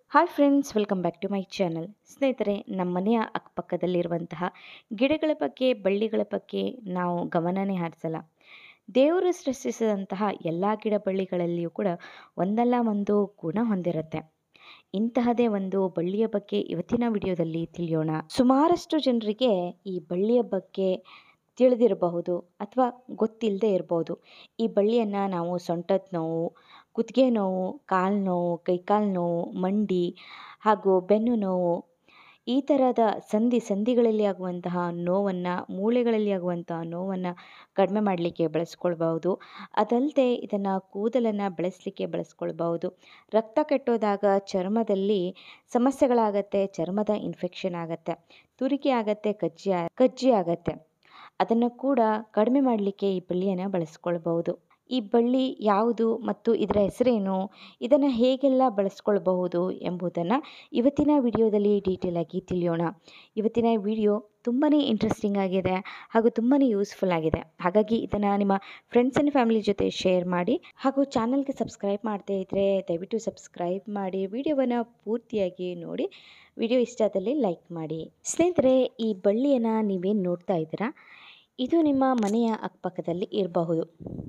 hi friends welcome back to my channel ಸ್ನೇಹಿತರೆ ನಮ್ಮ ಮನೆಯ ಅಕ್ಕಪಕ್ಕದಲ್ಲಿರುವಂತಹ ಗಿಡಗಳ ಬಗ್ಗೆ ಬಳ್ಳಿಗಳ ಬಗ್ಗೆ ನಾವು ಗಮನನೇ ಹರಿಸಲ್ಲ ದೇವರು ಸೃಷ್ಟಿಸಿದಂತಹ ಎಲ್ಲ ಗಿಡ ಬಳ್ಳಿಗಳಲ್ಲಿಯೂ ಕೂಡ ಒಂದಲ್ಲ ಒಂದು ಗುಣ ಹೊಂದಿರುತ್ತೆ ಇಂತಹದೇ ಒಂದು ಬಳ್ಳಿಯ ಬಗ್ಗೆ ಇವತ್ತಿನ ವಿಡಿಯೋದಲ್ಲಿ ತಿಳಿಯೋಣ ಸುಮಾರಷ್ಟು ಜನರಿಗೆ ಈ ಬಳ್ಳಿಯ ಬಗ್ಗೆ ತಿಳಿದಿರಬಹುದು ಅಥವಾ ಗೊತ್ತಿಲ್ಲದೆ ಇರಬಹುದು ಈ ಬಳ್ಳಿಯನ್ನು ನಾವು ಸೊಂಟದ ನೋವು ಕುತ್ತಿಗೆ ನೋವು ಕಾಲು ನೋವು ಕೈಕಾಲು ನೋವು ಮಂಡಿ ಹಾಗೂ ಬೆನ್ನು ನೋವು ಈ ಥರದ ಸಂಧಿ ಸಂಧಿಗಳಲ್ಲಿ ಆಗುವಂತಹ ನೋವನ್ನು ಮೂಳೆಗಳಲ್ಲಿ ಆಗುವಂತಹ ನೋವನ್ನು ಕಡಿಮೆ ಮಾಡಲಿಕ್ಕೆ ಬಳಸ್ಕೊಳ್ಬಹುದು ಅದಲ್ಲದೆ ಇದನ್ನು ಕೂದಲನ್ನು ಬೆಳೆಸಲಿಕ್ಕೆ ಬಳಸ್ಕೊಳ್ಬಹುದು ರಕ್ತ ಕೆಟ್ಟೋದಾಗ ಚರ್ಮದಲ್ಲಿ ಸಮಸ್ಯೆಗಳಾಗತ್ತೆ ಚರ್ಮದ ಇನ್ಫೆಕ್ಷನ್ ಆಗುತ್ತೆ ತುರಿಕೆ ಆಗತ್ತೆ ಕಜ್ಜಿ ಕಜ್ಜಿ ಆಗತ್ತೆ ಅದನ್ನು ಕೂಡ ಕಡಿಮೆ ಮಾಡಲಿಕ್ಕೆ ಈ ಬಳ್ಳಿಯನ್ನು ಬಳಸ್ಕೊಳ್ಬಹುದು ಈ ಬಳ್ಳಿ ಯಾವುದು ಮತ್ತು ಇದರ ಹೆಸರೇನು ಇದನ್ನು ಹೇಗೆಲ್ಲ ಬಳಸ್ಕೊಳ್ಬಹುದು ಎಂಬುದನ್ನು ಇವತ್ತಿನ ವಿಡಿಯೋದಲ್ಲಿ ಡೀಟೇಲ್ ಆಗಿ ತಿಳಿಯೋಣ ಇವತ್ತಿನ ವಿಡಿಯೋ ತುಂಬಾ ಇಂಟ್ರೆಸ್ಟಿಂಗ್ ಆಗಿದೆ ಹಾಗೂ ತುಂಬಾ ಯೂಸ್ಫುಲ್ ಆಗಿದೆ ಹಾಗಾಗಿ ಇದನ್ನು ನಿಮ್ಮ ಫ್ರೆಂಡ್ಸ್ ಆ್ಯಂಡ್ ಫ್ಯಾಮಿಲಿ ಜೊತೆ ಶೇರ್ ಮಾಡಿ ಹಾಗೂ ಚಾನಲ್ಗೆ ಸಬ್ಸ್ಕ್ರೈಬ್ ಮಾಡದೇ ಇದ್ದರೆ ದಯವಿಟ್ಟು ಸಬ್ಸ್ಕ್ರೈಬ್ ಮಾಡಿ ವಿಡಿಯೋವನ್ನು ಪೂರ್ತಿಯಾಗಿ ನೋಡಿ ವಿಡಿಯೋ ಇಷ್ಟ ಆದಲ್ಲಿ ಲೈಕ್ ಮಾಡಿ ಸ್ನೇಹಿತರೆ ಈ ಬಳ್ಳಿಯನ್ನು ನೀವೇನು ನೋಡ್ತಾ ಇದ್ದೀರಾ ಇದು ನಿಮ್ಮ ಮನೆಯ ಅಕ್ಕಪಕ್ಕದಲ್ಲಿ ಇರಬಹುದು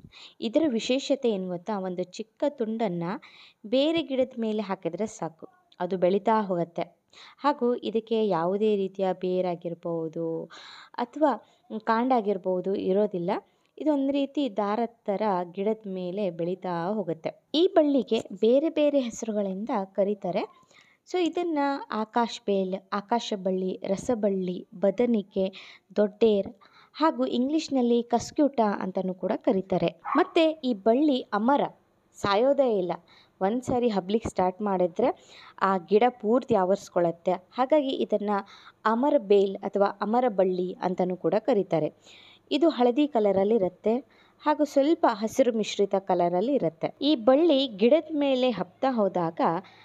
ಇದರ ವಿಶೇಷತೆ ಏನು ಗೊತ್ತಾ ಒಂದು ಚಿಕ್ಕ ತುಂಡನ್ನು ಬೇರೆ ಗಿಡದ ಮೇಲೆ ಹಾಕಿದರೆ ಸಾಕು ಅದು ಬೆಳೀತಾ ಹೋಗುತ್ತೆ ಹಾಗೂ ಇದಕ್ಕೆ ಯಾವುದೇ ರೀತಿಯ ಬೇರಾಗಿರ್ಬೋದು ಅಥವಾ ಕಾಂಡ ಆಗಿರ್ಬೋದು ಇರೋದಿಲ್ಲ ಇದೊಂದು ರೀತಿ ದಾರದ ಥರ ಗಿಡದ ಮೇಲೆ ಬೆಳೀತಾ ಹೋಗುತ್ತೆ ಈ ಬಳ್ಳಿಗೆ ಬೇರೆ ಬೇರೆ ಹೆಸರುಗಳಿಂದ ಕರೀತಾರೆ ಸೊ ಇದನ್ನು ಆಕಾಶ ಬೇಲ್ ಆಕಾಶ ಬಳ್ಳಿ ರಸಬಳ್ಳಿ ಬದನಿಕೆ ದೊಡ್ಡೇರ್ ಹಾಗೂ ಇಂಗ್ಲೀಷ್ನಲ್ಲಿ ಕಸ್ಕ್ಯೂಟ ಅಂತಲೂ ಕೂಡ ಕರೀತಾರೆ ಮತ್ತು ಈ ಬಳ್ಳಿ ಅಮರ ಸಾಯೋದೇ ಇಲ್ಲ ಒಂದು ಸಾರಿ ಹಬ್ಲಿಕ್ಕೆ ಸ್ಟಾರ್ಟ್ ಮಾಡಿದ್ರೆ ಆ ಗಿಡ ಪೂರ್ತಿ ಆವರಿಸ್ಕೊಳ್ಳುತ್ತೆ ಹಾಗಾಗಿ ಇದನ್ನು ಅಮರ ಬೇಲ್ ಅಥವಾ ಅಮರ ಬಳ್ಳಿ ಅಂತಲೂ ಕೂಡ ಕರೀತಾರೆ ಇದು ಹಳದಿ ಕಲರಲ್ಲಿ ಇರುತ್ತೆ ಹಾಗೂ ಸ್ವಲ್ಪ ಹಸಿರು ಮಿಶ್ರಿತ ಕಲರಲ್ಲಿ ಇರುತ್ತೆ ಈ ಬಳ್ಳಿ ಗಿಡದ ಮೇಲೆ ಹಬ್ತಾ ಹೋದಾಗ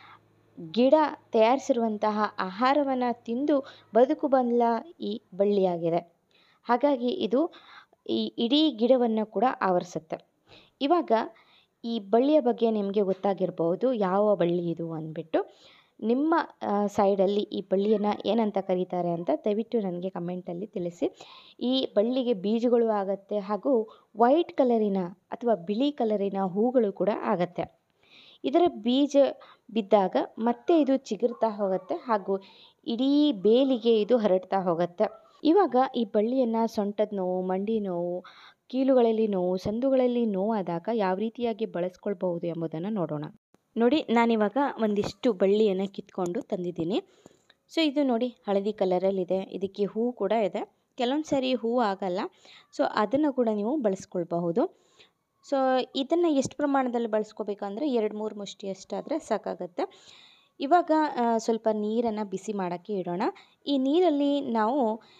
ಗಿಡ ತಯಾರಿಸಿರುವಂತಹ ಆಹಾರವನ್ನು ತಿಂದು ಬದುಕು ಬಂದ ಈ ಬಳ್ಳಿಯಾಗಿದೆ ಹಾಗಾಗಿ ಇದು ಈ ಇಡೀ ಗಿಡವನ್ನು ಕೂಡ ಆವರಿಸುತ್ತೆ ಇವಾಗ ಈ ಬಳ್ಳಿಯ ಬಗ್ಗೆ ನಿಮಗೆ ಗೊತ್ತಾಗಿರ್ಬೋದು ಯಾವ ಬಳ್ಳಿ ಇದು ಅಂದ್ಬಿಟ್ಟು ನಿಮ್ಮ ಸೈಡಲ್ಲಿ ಈ ಬಳ್ಳಿಯನ್ನು ಏನಂತ ಕರೀತಾರೆ ಅಂತ ದಯವಿಟ್ಟು ನನಗೆ ಕಮೆಂಟಲ್ಲಿ ತಿಳಿಸಿ ಈ ಬಳ್ಳಿಗೆ ಬೀಜಗಳು ಆಗುತ್ತೆ ಹಾಗೂ ವೈಟ್ ಕಲರಿನ ಅಥವಾ ಬಿಳಿ ಕಲರಿನ ಹೂಗಳು ಕೂಡ ಆಗುತ್ತೆ ಇದರ ಬೀಜ ಬಿದ್ದಾಗ ಮತ್ತೆ ಇದು ಚಿಗುರ್ತಾ ಹೋಗುತ್ತೆ ಹಾಗೂ ಇಡೀ ಬೇಲಿಗೆ ಇದು ಹರಡ್ತಾ ಹೋಗುತ್ತೆ ಇವಾಗ ಈ ಬಳ್ಳಿಯನ್ನು ಸೊಂಟದ ನೋವು ಮಂಡಿ ನೋವು ಕೀಲುಗಳಲ್ಲಿ ನೋವು ಸಂದುಗಳಲ್ಲಿ ನೋವಾದಾಗ ಯಾವ ರೀತಿಯಾಗಿ ಬಳಸ್ಕೊಳ್ಬಹುದು ಎಂಬುದನ್ನು ನೋಡೋಣ ನೋಡಿ ನಾನಿವಾಗ ಒಂದಿಷ್ಟು ಬಳ್ಳಿಯನ್ನು ಕಿತ್ಕೊಂಡು ತಂದಿದ್ದೀನಿ ಸೊ ಇದು ನೋಡಿ ಹಳದಿ ಕಲರಲ್ಲಿದೆ ಇದಕ್ಕೆ ಹೂ ಕೂಡ ಇದೆ ಕೆಲವೊಂದು ಸಾರಿ ಹೂ ಆಗಲ್ಲ ಸೊ ಅದನ್ನು ಕೂಡ ನೀವು ಬಳಸ್ಕೊಳ್ಬಹುದು ಸೊ ಇದನ್ನು ಎಷ್ಟು ಪ್ರಮಾಣದಲ್ಲಿ ಬಳಸ್ಕೋಬೇಕಂದ್ರೆ ಎರಡು ಮೂರು ಮುಷ್ಟಿ ಅಷ್ಟಾದರೆ ಸಾಕಾಗುತ್ತೆ ಇವಾಗ ಸ್ವಲ್ಪ ನೀರನ್ನು ಬಿಸಿ ಮಾಡೋಕ್ಕೆ ಇಡೋಣ ಈ ನೀರಲ್ಲಿ ನಾವು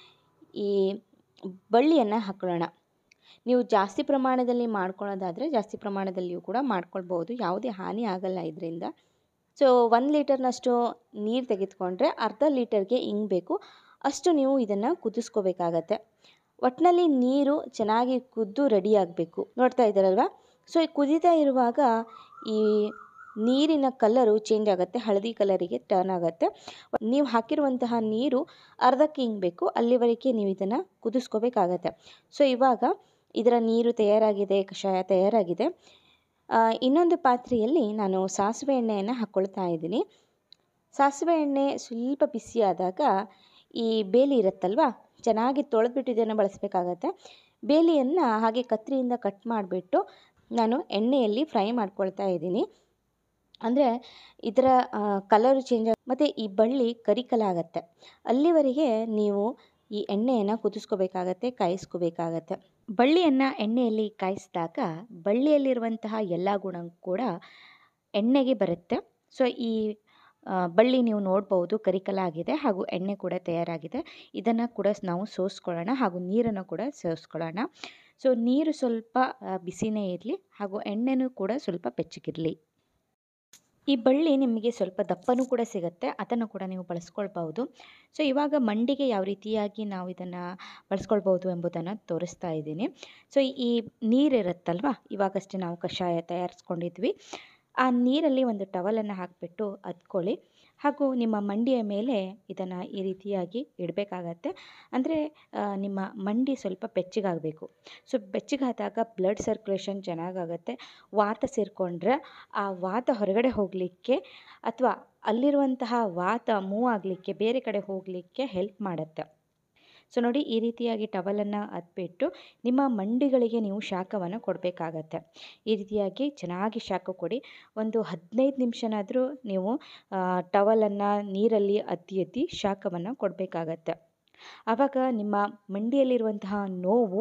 ಈ ಬಳ್ಳಿಯನ್ನು ಹಾಕೊಳ್ಳೋಣ ನೀವು ಜಾಸ್ತಿ ಪ್ರಮಾಣದಲ್ಲಿ ಮಾಡ್ಕೊಳ್ಳೋದಾದರೆ ಜಾಸ್ತಿ ಪ್ರಮಾಣದಲ್ಲಿಯೂ ಕೂಡ ಮಾಡ್ಕೊಳ್ಬೋದು ಯಾವುದೇ ಹಾನಿ ಆಗಲ್ಲ ಇದರಿಂದ ಸೊ ಒಂದು ಲೀಟರ್ನಷ್ಟು ನೀರು ತೆಗೆದುಕೊಂಡ್ರೆ ಅರ್ಧ ಲೀಟರ್ಗೆ ಹಿಂಗೆ ಬೇಕು ಅಷ್ಟು ನೀವು ಇದನ್ನು ಕುದಿಸ್ಕೋಬೇಕಾಗತ್ತೆ ಒಟ್ಟಿನಲ್ಲಿ ನೀರು ಚೆನ್ನಾಗಿ ಕುದ್ದು ರೆಡಿ ಆಗಬೇಕು ನೋಡ್ತಾ ಇದ್ದಾರಲ್ವ ಸೊ ಈ ಕುದೀತಾ ಇರುವಾಗ ಈ ನೀರಿನ ಕಲರು ಚೇಂಜ್ ಆಗುತ್ತೆ ಹಳದಿ ಕಲರಿಗೆ ಟರ್ನ್ ಆಗುತ್ತೆ ನೀವು ಹಾಕಿರುವಂತಹ ನೀರು ಅರ್ಧಕ್ಕೆ ಹಿಂಗಬೇಕು ಅಲ್ಲಿವರೆಗೆ ನೀವು ಇದನ್ನು ಕುದಿಸ್ಕೋಬೇಕಾಗತ್ತೆ ಸೊ ಇವಾಗ ಇದರ ನೀರು ತಯಾರಾಗಿದೆ ಕಷಾಯ ತಯಾರಾಗಿದೆ ಇನ್ನೊಂದು ಪಾತ್ರೆಯಲ್ಲಿ ನಾನು ಸಾಸಿವೆ ಎಣ್ಣೆಯನ್ನು ಹಾಕ್ಕೊಳ್ತಾ ಇದ್ದೀನಿ ಸಾಸಿವೆ ಎಣ್ಣೆ ಸ್ವಲ್ಪ ಬಿಸಿಯಾದಾಗ ಈ ಬೇಲಿ ಇರುತ್ತಲ್ವ ಚೆನ್ನಾಗಿ ತೊಳೆದ್ಬಿಟ್ಟು ಇದನ್ನು ಬಳಸಬೇಕಾಗತ್ತೆ ಬೇಲಿಯನ್ನು ಹಾಗೆ ಕತ್ತರಿಯಿಂದ ಕಟ್ ಮಾಡಿಬಿಟ್ಟು ನಾನು ಎಣ್ಣೆಯಲ್ಲಿ ಫ್ರೈ ಮಾಡ್ಕೊಳ್ತಾ ಇದ್ದೀನಿ ಅಂದರೆ ಇದರ ಕಲರು ಚೇಂಜ್ ಆಗ ಮತ್ತು ಈ ಬಳ್ಳಿ ಕರಿಕಲಾಗತ್ತೆ ಅಲ್ಲಿವರೆಗೆ ನೀವು ಈ ಎಣ್ಣೆಯನ್ನು ಕುದಿಸ್ಕೋಬೇಕಾಗತ್ತೆ ಕಾಯಿಸ್ಕೋಬೇಕಾಗತ್ತೆ ಬಳ್ಳಿಯನ್ನು ಎಣ್ಣೆಯಲ್ಲಿ ಕಾಯಿಸಿದಾಗ ಬಳ್ಳಿಯಲ್ಲಿರುವಂತಹ ಎಲ್ಲ ಗುಣ ಕೂಡ ಎಣ್ಣೆಗೆ ಬರುತ್ತೆ ಸೊ ಈ ಬಳ್ಳಿ ನೀವು ನೋಡ್ಬೋದು ಕರಿಕಲಾಗಿದೆ ಹಾಗೂ ಎಣ್ಣೆ ಕೂಡ ತಯಾರಾಗಿದೆ ಇದನ್ನು ಕೂಡ ನಾವು ಸೋಸ್ಕೊಳ್ಳೋಣ ಹಾಗೂ ನೀರನ್ನು ಕೂಡ ಸೋಸ್ಕೊಳ್ಳೋಣ ಸೊ ನೀರು ಸ್ವಲ್ಪ ಬಿಸಿನೇ ಇರಲಿ ಹಾಗೂ ಎಣ್ಣೆನೂ ಕೂಡ ಸ್ವಲ್ಪ ಬೆಚ್ಚಗಿರಲಿ ಈ ಬಳ್ಳಿ ನಿಮಗೆ ಸ್ವಲ್ಪ ದಪ್ಪನೂ ಕೂಡ ಸಿಗುತ್ತೆ ಅದನ್ನು ಕೂಡ ನೀವು ಬಳಸ್ಕೊಳ್ಬಹುದು ಸೊ ಇವಾಗ ಮಂಡಿಗೆ ಯಾವ ರೀತಿಯಾಗಿ ನಾವು ಇದನ್ನು ಬಳಸ್ಕೊಳ್ಬೋದು ಎಂಬುದನ್ನು ತೋರಿಸ್ತಾ ಇದ್ದೀನಿ ಸೊ ಈ ನೀರಿರುತ್ತಲ್ವ ಇವಾಗಷ್ಟೇ ನಾವು ಕಷಾಯ ತಯಾರಿಸ್ಕೊಂಡಿದ್ವಿ ಆ ನೀರಲ್ಲಿ ಒಂದು ಟವಲನ್ನು ಹಾಕಿಬಿಟ್ಟು ಅದ್ಕೊಳ್ಳಿ ಹಾಗೂ ನಿಮ್ಮ ಮಂಡಿಯ ಮೇಲೆ ಇದನ್ನು ಈ ರೀತಿಯಾಗಿ ಇಡಬೇಕಾಗತ್ತೆ ಅಂದರೆ ನಿಮ್ಮ ಮಂಡಿ ಸ್ವಲ್ಪ ಬೆಚ್ಚಗಾಗಬೇಕು ಸೊ ಬೆಚ್ಚಗಾದಾಗ ಬ್ಲಡ್ ಸರ್ಕ್ಯುಲೇಷನ್ ಚೆನ್ನಾಗಾಗತ್ತೆ ವಾತ ಸೇರಿಕೊಂಡ್ರೆ ಆ ವಾತ ಹೊರಗಡೆ ಹೋಗಲಿಕ್ಕೆ ಅಥವಾ ಅಲ್ಲಿರುವಂತಹ ವಾತ ಮೂವ್ ಆಗಲಿಕ್ಕೆ ಬೇರೆ ಕಡೆ ಹೋಗಲಿಕ್ಕೆ ಹೆಲ್ಪ್ ಮಾಡುತ್ತೆ ಸೊ ನೋಡಿ ಈ ರೀತಿಯಾಗಿ ಟವಲನ್ನು ಅದ್ಬಿಟ್ಟು ನಿಮ್ಮ ಮಂಡಿಗಳಿಗೆ ನೀವು ಶಾಖವನ್ನು ಕೊಡಬೇಕಾಗತ್ತೆ ಈ ರೀತಿಯಾಗಿ ಚೆನ್ನಾಗಿ ಶಾಖ ಕೊಡಿ ಒಂದು ಹದಿನೈದು ನಿಮಿಷನಾದರೂ ನೀವು ಟವಲನ್ನು ನೀರಲ್ಲಿ ಅದ್ದಿ ಅದ್ದಿ ಶಾಖವನ್ನು ಕೊಡಬೇಕಾಗತ್ತೆ ಆವಾಗ ನಿಮ್ಮ ಮಂಡಿಯಲ್ಲಿರುವಂತಹ ನೋವು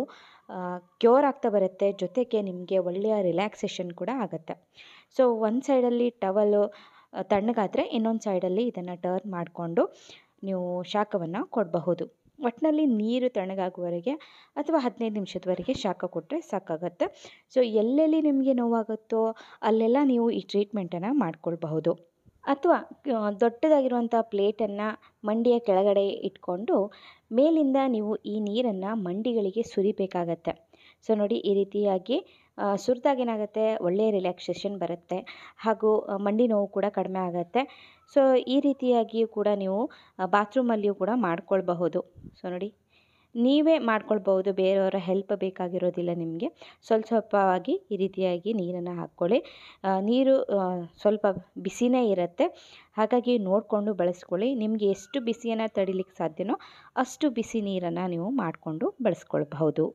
ಕ್ಯೂರ್ ಆಗ್ತಾ ಬರುತ್ತೆ ಜೊತೆಗೆ ನಿಮಗೆ ಒಳ್ಳೆಯ ರಿಲ್ಯಾಕ್ಸೇಷನ್ ಕೂಡ ಆಗುತ್ತೆ ಸೊ ಒಂದು ಸೈಡಲ್ಲಿ ಟವಲು ತಣ್ಣಗಾದರೆ ಇನ್ನೊಂದು ಸೈಡಲ್ಲಿ ಇದನ್ನು ಟರ್ನ್ ಮಾಡಿಕೊಂಡು ನೀವು ಶಾಖವನ್ನು ಕೊಡಬಹುದು ಒಟ್ಟಿನಲ್ಲಿ ನೀರು ತಣ್ಣಗಾಗುವವರೆಗೆ ಅಥವಾ ಹದಿನೈದು ನಿಮಿಷದವರೆಗೆ ಶಾಖ ಕೊಟ್ಟರೆ ಸಾಕಾಗುತ್ತೆ ಸೊ ಎಲ್ಲೆಲ್ಲಿ ನಿಮಗೆ ನೋವಾಗುತ್ತೋ ಅಲ್ಲೆಲ್ಲ ನೀವು ಈ ಟ್ರೀಟ್ಮೆಂಟನ್ನು ಮಾಡ್ಕೊಳ್ಬಹುದು ಅಥವಾ ದೊಡ್ಡದಾಗಿರುವಂಥ ಪ್ಲೇಟನ್ನು ಮಂಡಿಯ ಕೆಳಗಡೆ ಇಟ್ಕೊಂಡು ಮೇಲಿಂದ ನೀವು ಈ ನೀರನ್ನು ಮಂಡಿಗಳಿಗೆ ಸುರಿಬೇಕಾಗತ್ತೆ ಸೊ ನೋಡಿ ಈ ರೀತಿಯಾಗಿ ಸುರಿದಾಗ ಏನಾಗುತ್ತೆ ಒಳ್ಳೆಯ ರಿಲ್ಯಾಕ್ಸೇಷನ್ ಬರುತ್ತೆ ಹಾಗೂ ಮಂಡಿ ನೋವು ಕೂಡ ಕಡಿಮೆ ಆಗುತ್ತೆ ಸೊ ಈ ರೀತಿಯಾಗಿಯೂ ಕೂಡ ನೀವು ಬಾತ್ರೂಮಲ್ಲಿಯೂ ಕೂಡ ಮಾಡ್ಕೊಳ್ಬಹುದು ಸೊ ನೋಡಿ ನೀವೇ ಮಾಡ್ಕೊಳ್ಬಹುದು ಬೇರೆಯವರ ಹೆಲ್ಪ್ ಬೇಕಾಗಿರೋದಿಲ್ಲ ನಿಮಗೆ ಸ್ವಲ್ಪ ಸ್ವಲ್ಪವಾಗಿ ಈ ರೀತಿಯಾಗಿ ನೀರನ್ನು ಹಾಕ್ಕೊಳ್ಳಿ ನೀರು ಸ್ವಲ್ಪ ಬಿಸಿನೇ ಇರುತ್ತೆ ಹಾಗಾಗಿ ನೋಡಿಕೊಂಡು ಬಳಸ್ಕೊಳ್ಳಿ ನಿಮಗೆ ಎಷ್ಟು ಬಿಸಿಯನ್ನು ತಡಿಲಿಕ್ಕೆ ಸಾಧ್ಯನೋ ಅಷ್ಟು ಬಿಸಿ ನೀರನ್ನು ನೀವು ಮಾಡಿಕೊಂಡು ಬಳಸ್ಕೊಳ್ಬಹುದು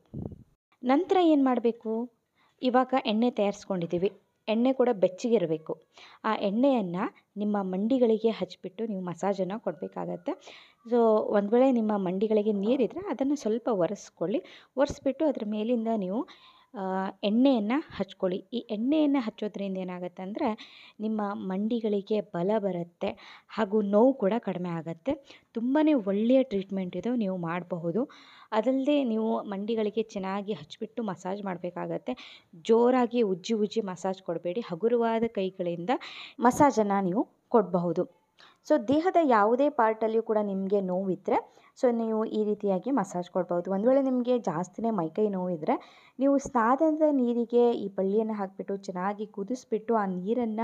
ನಂತರ ಏನು ಮಾಡಬೇಕು ಇವಾಗ ಎಣ್ಣೆ ತಯಾರಿಸ್ಕೊಂಡಿದ್ದೀವಿ ಎಣ್ಣೆ ಕೂಡ ಬೆಚ್ಚಗಿರಬೇಕು ಆ ಎಣ್ಣೆಯನ್ನು ನಿಮ್ಮ ಮಂಡಿಗಳಿಗೆ ಹಚ್ಬಿಟ್ಟು ನೀವು ಮಸಾಜನ್ನು ಕೊಡಬೇಕಾಗತ್ತೆ ಸೊ ಒಂದು ವೇಳೆ ನಿಮ್ಮ ಮಂಡಿಗಳಿಗೆ ನೀರಿದ್ದರೆ ಅದನ್ನು ಸ್ವಲ್ಪ ಒರೆಸ್ಕೊಳ್ಳಿ ಒರೆಸ್ಬಿಟ್ಟು ಅದ್ರ ಮೇಲಿಂದ ನೀವು ಎಣ್ಣೆಯನ್ನು ಹಚ್ಕೊಳ್ಳಿ ಈ ಎಣ್ಣೆಯನ್ನು ಹಚ್ಚೋದ್ರಿಂದ ಏನಾಗುತ್ತೆ ಅಂದರೆ ನಿಮ್ಮ ಮಂಡಿಗಳಿಗೆ ಬಲ ಬರುತ್ತೆ ಹಾಗೂ ನೋವು ಕೂಡ ಕಡಿಮೆ ಆಗುತ್ತೆ ತುಂಬಾ ಒಳ್ಳೆಯ ಟ್ರೀಟ್ಮೆಂಟ್ ಇದು ನೀವು ಮಾಡಬಹುದು ಅದಲ್ಲದೆ ನೀವು ಮಂಡಿಗಳಿಗೆ ಚೆನ್ನಾಗಿ ಹಚ್ಬಿಟ್ಟು ಮಸಾಜ್ ಮಾಡಬೇಕಾಗತ್ತೆ ಜೋರಾಗಿ ಉಜ್ಜಿ ಉಜ್ಜಿ ಮಸಾಜ್ ಕೊಡಬೇಡಿ ಹಗುರವಾದ ಕೈಗಳಿಂದ ಮಸಾಜನ್ನು ನೀವು ಕೊಡಬಹುದು ಸೊ ದೇಹದ ಯಾವುದೇ ಪಾರ್ಟಲ್ಲಿಯೂ ಕೂಡ ನಿಮಗೆ ನೋವಿದ್ದರೆ ಸೊ ನೀವು ಈ ರೀತಿಯಾಗಿ ಮಸಾಜ್ ಕೊಡ್ಬೋದು ಒಂದು ವೇಳೆ ನಿಮಗೆ ಜಾಸ್ತಿನೇ ಮೈಕೈ ನೋವಿದ್ದರೆ ನೀವು ಸ್ನಾನದ ನೀರಿಗೆ ಈ ಬಳ್ಳಿಯನ್ನು ಹಾಕಿಬಿಟ್ಟು ಚೆನ್ನಾಗಿ ಕುದಿಸ್ಬಿಟ್ಟು ಆ ನೀರನ್ನು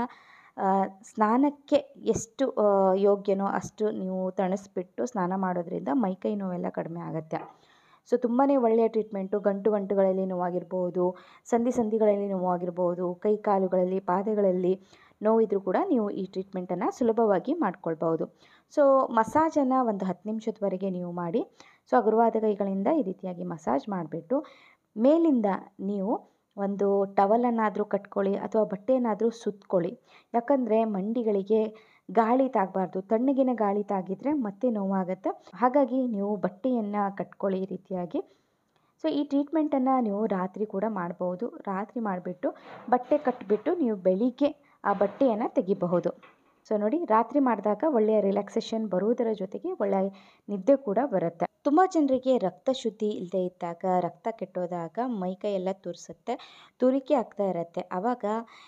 ಸ್ನಾನಕ್ಕೆ ಎಷ್ಟು ಯೋಗ್ಯನೋ ಅಷ್ಟು ನೀವು ತಣಿಸ್ಬಿಟ್ಟು ಸ್ನಾನ ಮಾಡೋದ್ರಿಂದ ಮೈಕೈ ನೋವೆಲ್ಲ ಕಡಿಮೆ ಆಗುತ್ತೆ ಸೊ ತುಂಬಾ ಒಳ್ಳೆಯ ಟ್ರೀಟ್ಮೆಂಟು ಗಂಟು ಗಂಟುಗಳಲ್ಲಿ ನೋವಾಗಿರ್ಬೋದು ಸಂಧಿ ಸಂಧಿಗಳಲ್ಲಿ ನೋವಾಗಿರ್ಬೋದು ಕೈ ಕಾಲುಗಳಲ್ಲಿ ಪಾದಗಳಲ್ಲಿ ನೋವಿದ್ರೂ ಕೂಡ ನೀವು ಈ ಟ್ರೀಟ್ಮೆಂಟನ್ನು ಸುಲಭವಾಗಿ ಮಾಡ್ಕೊಳ್ಬೋದು ಸೊ ಮಸಾಜನ್ನು ಒಂದು ಹತ್ತು ನಿಮಿಷದವರೆಗೆ ನೀವು ಮಾಡಿ ಸೊ ಹಗುರವಾದ ಕೈಗಳಿಂದ ಈ ರೀತಿಯಾಗಿ ಮಸಾಜ್ ಮಾಡಿಬಿಟ್ಟು ಮೇಲಿಂದ ನೀವು ಒಂದು ಟವಲನ್ನಾದರೂ ಕಟ್ಕೊಳ್ಳಿ ಅಥವಾ ಬಟ್ಟೆಯನ್ನಾದರೂ ಸುತ್ಕೊಳ್ಳಿ ಯಾಕಂದರೆ ಮಂಡಿಗಳಿಗೆ ಗಾಳಿ ತಾಗಬಾರ್ದು ತಣ್ಣಗಿನ ಗಾಳಿ ತಾಗಿದರೆ ಮತ್ತೆ ನೋವಾಗುತ್ತೆ ಹಾಗಾಗಿ ನೀವು ಬಟ್ಟೆಯನ್ನು ಕಟ್ಕೊಳ್ಳಿ ಈ ರೀತಿಯಾಗಿ ಸೊ ಈ ಟ್ರೀಟ್ಮೆಂಟನ್ನು ನೀವು ರಾತ್ರಿ ಕೂಡ ಮಾಡ್ಬೋದು ರಾತ್ರಿ ಮಾಡಿಬಿಟ್ಟು ಬಟ್ಟೆ ಕಟ್ಟಿಬಿಟ್ಟು ನೀವು ಬೆಳಿಗ್ಗೆ ಆ ಬಟ್ಟೆಯನ್ನು ತೆಗಿಬಹುದು ಸೊ ನೋಡಿ ರಾತ್ರಿ ಮಾಡಿದಾಗ ಒಳ್ಳೆಯ ರಿಲ್ಯಾಕ್ಸೇಷನ್ ಬರುವುದರ ಜೊತೆಗೆ ಒಳ್ಳೆಯ ನಿದ್ದೆ ಕೂಡ ಬರುತ್ತೆ ತುಂಬ ಜನರಿಗೆ ರಕ್ತ ಶುದ್ಧಿ ಇಲ್ಲದೆ ಇದ್ದಾಗ ರಕ್ತ ಕೆಟ್ಟೋದಾಗ ಮೈಕೈ ಎಲ್ಲ ತುರಿಸುತ್ತೆ ತುರಿಕೆ ಆಗ್ತಾ ಇರುತ್ತೆ ಆವಾಗ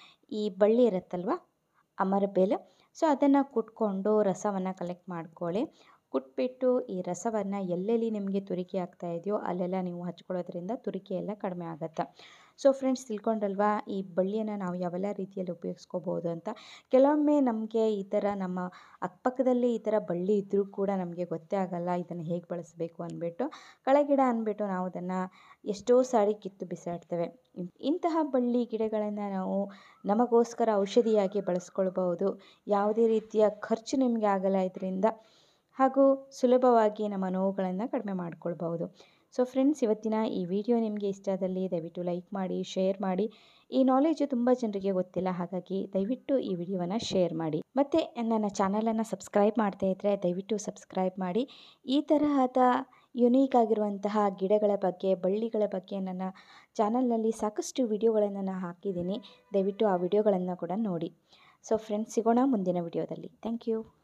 ಈ ಬಳ್ಳಿ ಇರುತ್ತಲ್ವ ಅಮರಬೇಲು ಸೊ ಅದನ್ನು ಕುಟ್ಕೊಂಡು ರಸವನ್ನು ಕಲೆಕ್ಟ್ ಮಾಡ್ಕೊಳ್ಳಿ ಕುಟ್ಬಿಟ್ಟು ಈ ರಸವನ್ನು ಎಲ್ಲೆಲ್ಲಿ ನಿಮಗೆ ತುರಿಕೆ ಆಗ್ತಾ ಇದೆಯೋ ಅಲ್ಲೆಲ್ಲ ನೀವು ಹಚ್ಕೊಳ್ಳೋದ್ರಿಂದ ತುರಿಕೆ ಎಲ್ಲ ಕಡಿಮೆ ಆಗುತ್ತೆ ಸೊ ಫ್ರೆಂಡ್ಸ್ ತಿಳ್ಕೊಂಡಲ್ವಾ ಈ ಬಳ್ಳಿಯನ್ನು ನಾವು ಯಾವೆಲ್ಲ ರೀತಿಯಲ್ಲಿ ಉಪಯೋಗಿಸ್ಕೋಬೋದು ಅಂತ ಕೆಲವೊಮ್ಮೆ ನಮಗೆ ಈ ಥರ ನಮ್ಮ ಅಕ್ಕಪಕ್ಕದಲ್ಲಿ ಈ ಥರ ಬಳ್ಳಿ ಇದ್ದರೂ ಕೂಡ ನಮಗೆ ಗೊತ್ತೇ ಆಗಲ್ಲ ಇದನ್ನು ಹೇಗೆ ಬಳಸಬೇಕು ಅಂದ್ಬಿಟ್ಟು ಕಳೆಗಿಡ ಅಂದ್ಬಿಟ್ಟು ನಾವು ಅದನ್ನು ಎಷ್ಟೋ ಸಾರಿ ಕಿತ್ತು ಬಿಸಾಡ್ತೇವೆ ಇಂತಹ ಬಳ್ಳಿ ಗಿಡಗಳನ್ನು ನಾವು ನಮಗೋಸ್ಕರ ಔಷಧಿಯಾಗಿ ಬಳಸ್ಕೊಳ್ಬಹುದು ಯಾವುದೇ ರೀತಿಯ ಖರ್ಚು ನಿಮಗೆ ಆಗಲ್ಲ ಇದರಿಂದ ಹಾಗೂ ಸುಲಭವಾಗಿ ನಮ್ಮ ನೋವುಗಳನ್ನು ಕಡಿಮೆ ಮಾಡ್ಕೊಳ್ಬಹುದು ಸೊ ಫ್ರೆಂಡ್ಸ್ ಇವತ್ತಿನ ಈ ವಿಡಿಯೋ ನಿಮಗೆ ಇಷ್ಟ ಆದಲ್ಲಿ ದಯವಿಟ್ಟು ಲೈಕ್ ಮಾಡಿ ಶೇರ್ ಮಾಡಿ ಈ ನಾಲೆಜು ತುಂಬ ಜನರಿಗೆ ಗೊತ್ತಿಲ್ಲ ಹಾಗಾಗಿ ದಯವಿಟ್ಟು ಈ ವಿಡಿಯೋವನ್ನು ಶೇರ್ ಮಾಡಿ ಮತ್ತು ನನ್ನ ಚಾನಲನ್ನು ಸಬ್ಸ್ಕ್ರೈಬ್ ಮಾಡದೇ ಇದ್ದರೆ ದಯವಿಟ್ಟು ಸಬ್ಸ್ಕ್ರೈಬ್ ಮಾಡಿ ಈ ತರಹದ ಯುನೀಕ್ ಆಗಿರುವಂತಹ ಗಿಡಗಳ ಬಗ್ಗೆ ಬಳ್ಳಿಗಳ ಬಗ್ಗೆ ನನ್ನ ಚಾನಲ್ನಲ್ಲಿ ಸಾಕಷ್ಟು ವಿಡಿಯೋಗಳನ್ನು ನಾನು ಹಾಕಿದ್ದೀನಿ ದಯವಿಟ್ಟು ಆ ವಿಡಿಯೋಗಳನ್ನು ಕೂಡ ನೋಡಿ ಸೊ ಫ್ರೆಂಡ್ಸ್ ಸಿಗೋಣ ಮುಂದಿನ ವಿಡಿಯೋದಲ್ಲಿ ಥ್ಯಾಂಕ್ ಯು